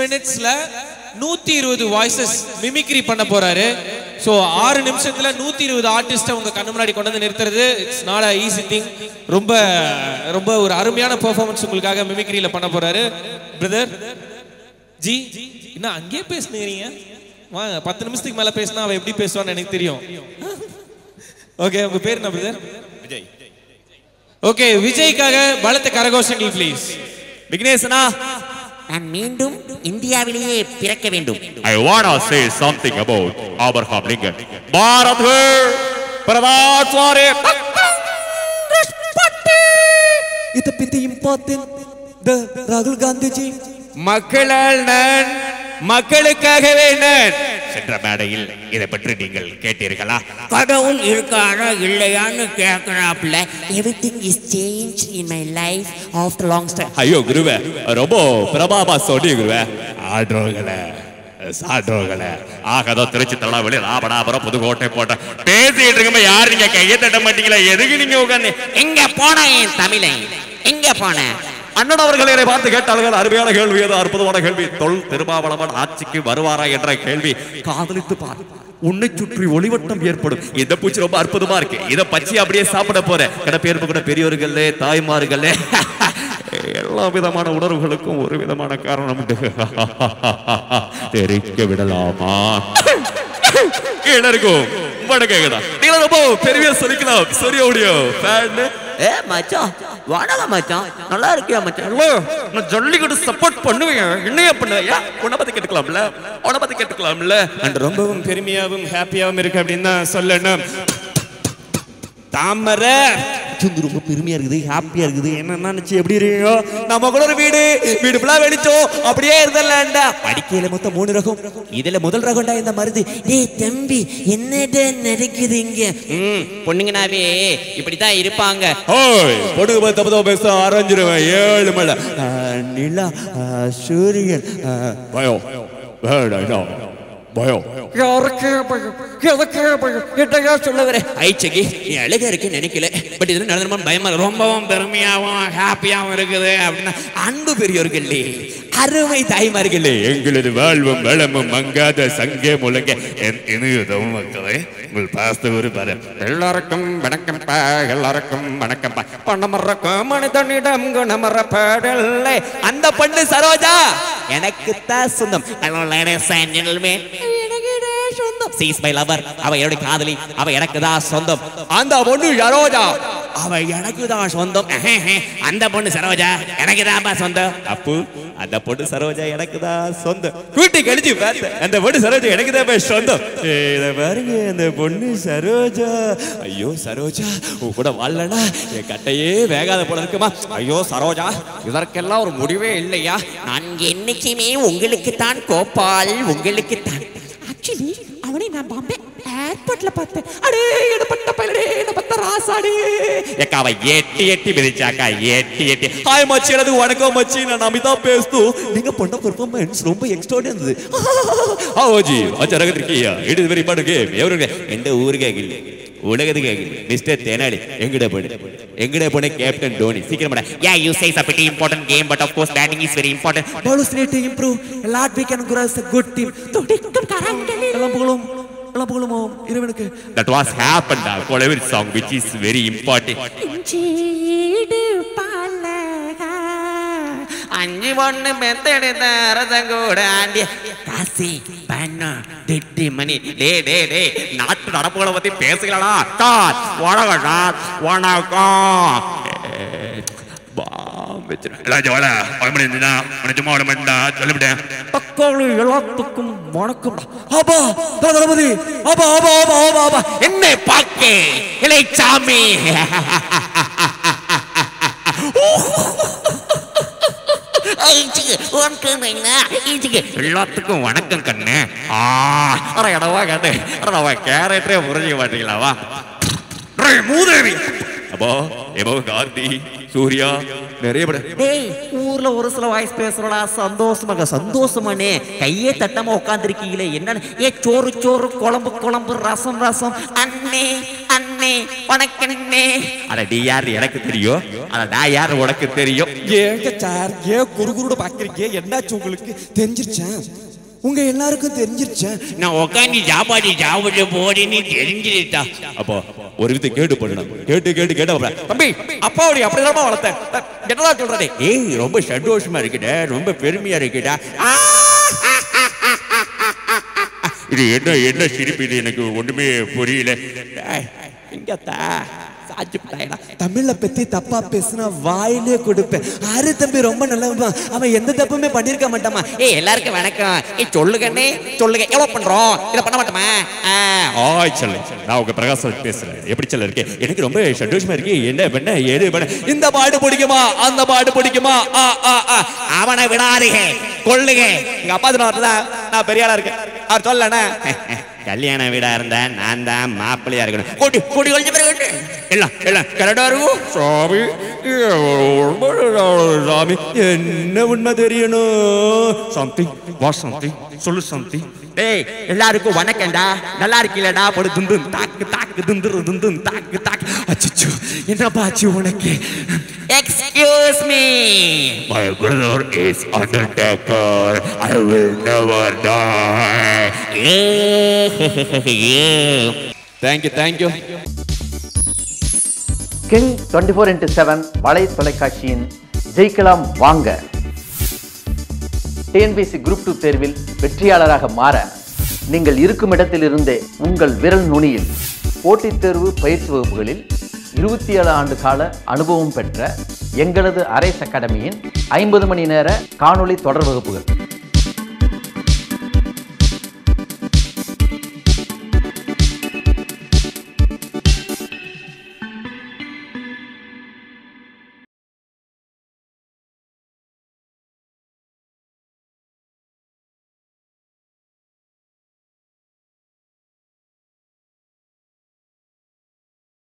மினிட்ஸ்ல நூத்தி இருபது வாய்ஸஸ் மிமிக்ரி பண்ண போறாரு ஸோ ஆறு நிமிஷத்துல நூத்தி இருபது ஆர்டிஸ்ட உங்க கண்ணு முன்னாடி கொண்டு வந்து நிறுத்துறது it's not a easy thing ரொம்ப ரொம்ப ஒரு அருமையான பெர்ஃபார்மன்ஸ் உங்களுக்காக மிமிக்ரியில பண்ண போறாரு பிரதர் ஜி என்ன அங்கேயே பேசுனீங்க வாங்க பத்து நிமிஷத்துக்கு மேல பேசினா அவ எப்படி பேசுவான்னு எனக்கு தெரியும் ஓகே உங்க பேர் என்ன பிரதர் விஜய் ஓகே விஜய்க்காக பலத்த கரகோஷங்கள் ப்ளீஸ் விக்னேசனா நான் மீண்டும் இந்தியாவிலேயே பிறக்க வேண்டும் I wanna say something about Abraham Lincoln. Bharat வே பிரதாப் சுவாரி இதை பத்தி இம்பார்ட்டன்ட் த ராகுல் காந்திஜி மக்களால் நான் மக்களுக்காகவே நான் சென்ற மேடையில் இதை பற்றி நீங்கள் கேட்டீர்களா கடவுள் இருக்காரா இல்லையான்னு கேட்கிறாப்ல everything is change in my life after long stay ஐயோ குருவே ரொம்ப பிரபாபா சொல்லி குருவே ஆடுறவங்கள சாடுறவங்கள ஆகதோ திருச்சி திருநாவளி ராமநாபுரம் புதுக்கோட்டை போட்ட பேசிட்டு இருக்கும்போது யாரு நீங்க கையை தட்ட மாட்டீங்களா எதுக்கு நீங்க உட்காந்து எங்க போன என் தமிழன் எங்க போன அண்ணன் அவர்கள் என்னை பார்த்து கேட்டார்கள் அருமையான கேள்வி ஏதோ அற்புதமான கேள்வி தொல் திருமாவளவன் ஆட்சிக்கு வருவாரா என்ற கேள்வி காதலித்து பார் உன்னை சுற்றி ஒளிவட்டம் ஏற்படும் இந்த பூச்சி ரொம்ப அற்புதமா இருக்கு இதை பச்சி அப்படியே சாப்பிட போற கடப்பேற்பு கூட பெரியவர்களே தாய்மார்களே எல்லா விதமான உணர்வுகளுக்கும் ஒரு விதமான காரணம் உண்டு தெரிக்க விடலாமா கீழே இருக்கும் வணக்கங்கடா நீங்க ரொம்ப பெரிய சொல்லிக்கலாம் சரியா முடியும் ஃபேன் ஏ மச்சான் வணக்கம் மச்சான் நல்லா இருக்கியா மச்சான் ஹலோ நான் ஜல்லிக்கட்டு சப்போர்ட் பண்ணுவேன் என்னையா பண்ணுவையா உன்னை பத்தி கேட்டுக்கலாம்ல உன்னை பத்தி கேட்டுக்கலாம்ல அண்ட் ரொம்பவும் பெருமையாவும் ஹாப்பியாவும் இருக்கு அப்படின்னு தான் சொல்லணும் தாமரை சுந்து ரொம்ப பெருமையா இருக்குது ஹாப்பியா இருக்குது என்ன நினைச்சு எப்படி இருக்கீங்க நம்ம கூட ஒரு வீடு வீடு ஃபுல்லா வெளிச்சோம் அப்படியே இருந்தலாம்டா படிக்கையில மொத்தம் மூணு ரகம் இதுல முதல் ரகம்டா இந்த மருது டேய் தம்பி என்னடா நடக்குது இங்க ம் பொண்ணுங்கனாவே இப்படிதான் இருப்பாங்க ஓய் பொடுகு பார்த்து தப்பு பேச ஆரஞ்சிருவேன் ஏழு மலை ஆ, நிலா ஆ, சூரியன் ஆ, பயம் வேண்டாம் பயம் கிட்டக்கா சொல்ல வர ஐச்சகி நீ அழகா இருக்கு நினைக்கல பட் இதுல நடனமா பயமா இருக்கு. ரொம்பவும் பெருமையாவும் ஹாப்பியாவும் இருக்குது அப்படின்னா அன்பு பெரியவர்களே அருமை தாய்மார்களே எங்களது வாழ்வும் வளமும் மங்காத சங்கே முழங்க என் இணையதும் மக்களே உங்கள் பாஸ்த ஒரு பலம் எல்லாருக்கும் வணக்கம்ப்பா எல்லாருக்கும் வணக்கம்ப்பா பணமறக்கும் மனிதனிடம் குணமறப்படலை அந்த பொண்ணு சரோஜா எனக்கு தான் சொந்தம் hello ladies and gentlemen she's my lover அவ என்னுடைய காதலி அவ எனக்கு தான் சொந்தம் அந்த பொண்ணு சரோஜா அவ எனக்கு தான் சொந்தம் அந்த பொண்ணு சரோஜா எனக்கு தான்ப்பா சொந்தம் அப்பு அந்த பொண்ணு சரோஜா எனக்கு தான் சொந்தம் கூட்டி கழிச்சு பார்த்தேன் அந்த பொண்ணு சரோஜா எனக்கு தான் போய் சொந்தம் ஏய், இத பாருங்க அந்த பொண்ணு சரோஜா ஐயோ சரோஜா உன் கூட வாழலனா என் கட்டையே வேகாத போல இருக்குமா ஐயோ சரோஜா இதற்கெல்லாம் ஒரு முடிவே இல்லையா நான் என்னைக்குமே உங்களுக்கு தான் கோபால் உங்களுக்கு தான் ஆக்சுவலி அவனை நான் பாம்பே ஏர்போர்ட்ல பார்த்தேன் அடே இடப்பட்ட பையனே இடப்பட்ட ராசாடே ஏக்கா அவ எட்டி எட்டி மிதிச்சாக்கா எட்டி எட்டி ஹாய் மச்சி எனது வணக்கம் மச்சி நான் அமிதாப் பேசுது நீங்க பண்ண பெர்ஃபார்மன்ஸ் ரொம்ப எக்ஸ்ட்ராடினரி இருந்தது ആ ഓജി അച്ചറകത്തിരിക്കുക it is very important game എവരുടെ എന്റെ ഊര് കേക്കില്ല ഉലകത്ത് കേക്കില്ല മിസ്റ്റർ തേനാളി എങ്ങടെ പോണ് എങ്ങടെ പോണ് ക്യാപ്റ്റൻ ധോണി സീക്കിരം പടാ Yeah, you say it's a pretty important game, but of course batting is very important. Bowlers need to improve. A lot we can grow as a good team. துடிக்கும் கரங்களில் எல்லாம் புகழும் எல்லாம் புகழும் இறைவனுக்கு that was happened Kolaveri song which is very important இஞ்சீடு பலகா. அஞ்சு பொண்ணு பெத்தெடுத்த அரசங்கூட ஆண்டிய காசி பணம் திட்டி மணி டே டே டே நாட்டு நடப்புகளை பத்தி பேசுகளா சார் வணக்கம் சார் வணக்கம் பாம் வச்சிருக்கேன் எல்லாரும் வாடா உடம்பு இருந்தா உனக்கு சும்மா உடம்பு இருந்தா சொல்லிவிட்டேன் தக்காளி எல்லாத்துக்கும் வணக்கம் ஆபா தளபதி ஆபா ஆபா ஆபா ஆபா ஆபா என்ன பாக்கே இளைச்சாமி எல்லாத்துக்கும் வணக்கம் கண்ணு ஆ அட இடவா கண்ணு அடவா கேரக்டரே புரிஞ்சுக்க மாட்டீங்களாவா டேய், மூதேவி அப்போ எபோ காந்தி சூர்யா நிறைய படம் டேய் ஊர்ல ஒரு சில வாய்ஸ் பேசுறடா சந்தோஷமாக சந்தோஷமானே கையே தட்டாம உட்காந்துருக்கீங்களே என்னன்னு ஏ சோறு சோறு குழம்பு குழம்பு ரசம் ரசம் அண்ணே அண்ணே வணக்கம் அண்ணே அட நீ யாரு எனக்கு தெரியும் அட நான் யாரு உனக்கு தெரியும் ஏங்க சார் ஏன் குறுகுறுட பாக்குறீங்க என்னாச்சு உங்களுக்கு தெரிஞ்சிருச்சேன் உங்க எல்லாருக்கும் தெரிஞ்சிருச்சேன் நான் உட்காந்து சாப்பாடு சாப்பிட்டு போறேன்னு தெரிஞ்சிருட்டா அப்போ ஒரு விதத்தை கேட்டு பண்ணணும் கேட்டு கேட்டு கேட்டு அப்புறம் தம்பி அப்பாவுடைய அப்படிதான் வளர்த்தேன் என்னடா சொல்றதே ஏய் ரொம்ப சந்தோஷமா இருக்குடா ரொம்ப பெருமையா இருக்குடா ஆ! இது என்ன என்ன சிரிப்பு இது எனக்கு ஒண்ணுமே புரியல டேய், இங்க தா சாச்சு பிட்டாயடா. தமிழ்ல பத்தி தப்பா பேசுனா வாயிலே கொடுப்பேன் ஆறு தம்பி ரொம்ப நல்லவன் அவன் எந்த தப்புமே பண்ணிருக்க மாட்டாமா ஏய் எல்லாருக்கும் வணக்கம் ஏய் சொல்லுங்க அண்ணே சொல்லுங்க எவ்வளவு பண்றோம் இதை பண்ண மாட்டோமா ஆ, ஆய் செல்ல நான் உங்க பிரகாசம் பேசுறேன் எப்படி செல்ல இருக்கு எனக்கு ரொம்ப சந்தோஷமா இருக்கு என்ன பண்ண ஏது பண்ண இந்த பாட்டு பிடிக்குமா அந்த பாட்டு பிடிக்குமா ஆ ஆ ஆ அவனை விடாதீங்க கொள்ளுங்க எங்க அப்பா தான் நான் பெரிய ஆளா இருக்கேன் அவர் சொல்லண்ணே கல்யாண வீடா இருந்தா நான் தான் மாப்பிள்ளையா இருக்கணும் கூட்டி கூட்டி கழிச்ச பிறகு எல்லாம் எல்லாம் கரெக்டா இருக்கும் சாமி ரொம்ப சாமி என்ன உண்மை தெரியணும் சம்திங் வா சம்திங் சொல்லு சம்திங் டேய் எல்லாருக்கும் வணக்கம்டா நல்லா இருக்கீங்களடா போடு துண்டு தாக்கு தாக்கு துண்டு துண்டு தாக்கு தாக்கு அச்சோ என்னப்பா ஆச்சு உனக்கு excuse me My brother is Undertaker. I will never die. Thank you thank you king twenty four into seven வலை தொலைக்காட்சியின் ஜெயிக்கலாம் வாங்க டிஎன்பிசி குரூப் டூ தேர்வில் வெற்றியாளராக மாற நீங்கள் இருக்கும் இடத்திலிருந்தே உங்கள் விரல் நுனியில் போட்டித் தேர்வு பயிற்சி வகுப்புகளில் இருபத்தி ஏழு ஆண்டு கால அனுபவம் பெற்ற எங்களது அரேஸ் அகாடமியின் ஐம்பது மணி நேர காணொளி தொடர் வகுப்புகள்